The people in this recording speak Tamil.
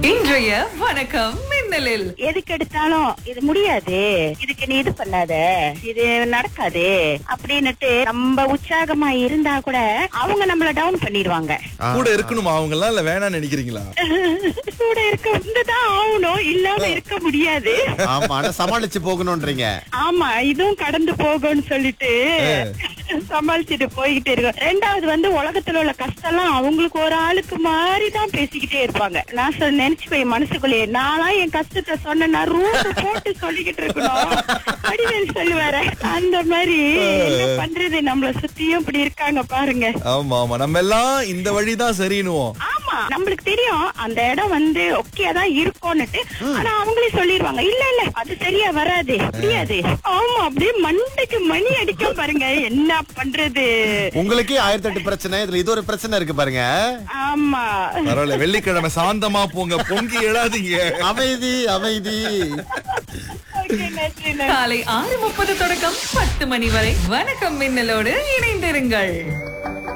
இன்றைய வணக்கம் மின்னலில் எதுக்கு எடுத்தாலும் இது முடியாது இதுக்கு நீ இது பண்ணாத இது நடக்காது அப்படின்னுட்டு நம்ம உற்சாகமா இருந்தா கூட அவங்க நம்மள டவுன் பண்ணிடுவாங்க கூட இருக்கணுமா அவங்க எல்லாம் இல்ல வேணாம்னு நினைக்கிறீங்களா கூட இருக்க வந்துதான் ஆகணும் இல்லாம இருக்க முடியாது ஆமா ஆனா சமாளிச்சு போகணும்ன்றீங்க ஆமா இதுவும் கடந்து போகும்னு சொல்லிட்டு சமாளிச்சுட்டு போய்கிட்டே இருக்கோம் ரெண்டாவது வந்து உலகத்துல உள்ள கஷ்டம் எல்லாம் அவங்களுக்கு ஒரு ஆளுக்கு மாதிரி தான் பேசிக்கிட்டே இருப்பாங்க நான் சொல் நினைச்சு போய் மனசுக்குள்ளேயே நானா என் கஷ்டத்தை சொன்னா ரூட் போட்டு சொல்லிக்கிட்டு இருக்கணும் வடிவேல் சொல்லுவாரு அந்த மாதிரி என்ன பண்றது நம்மள சுத்தியும் இப்படி இருக்காங்க பாருங்க ஆமா ஆமா நம்ம எல்லாம் இந்த வழிதான் சரின்னுவோம் ஆமா நம்மளுக்கு தெரியும் அந்த இடம் வந்து ஓகே தான் இருக்கும்னுட்டு ஆனா அவங்களே சொல்லிருவாங்க இல்ல இல்ல அது சரியா வராது முடியாது ஆமா அப்படியே மண்டைக்கு மணி அடிக்கும் பாருங்க என்ன பண்றது உங்களுக்கே ஆயிரத்தி எட்டு பிரச்சனை இதுல இது ஒரு பிரச்சனை இருக்கு பாருங்க ஆமா பரவாயில்ல வெள்ளிக்கிழமை சாந்தமா போங்க பொங்கி எழாதீங்க அமைதி அமைதி Okay, நன்றி, நன்றி. காலை ஆறு முப்பது தொடக்கம் பத்து மணி வரை வணக்கம் மின்னலோடு இணைந்திருங்கள்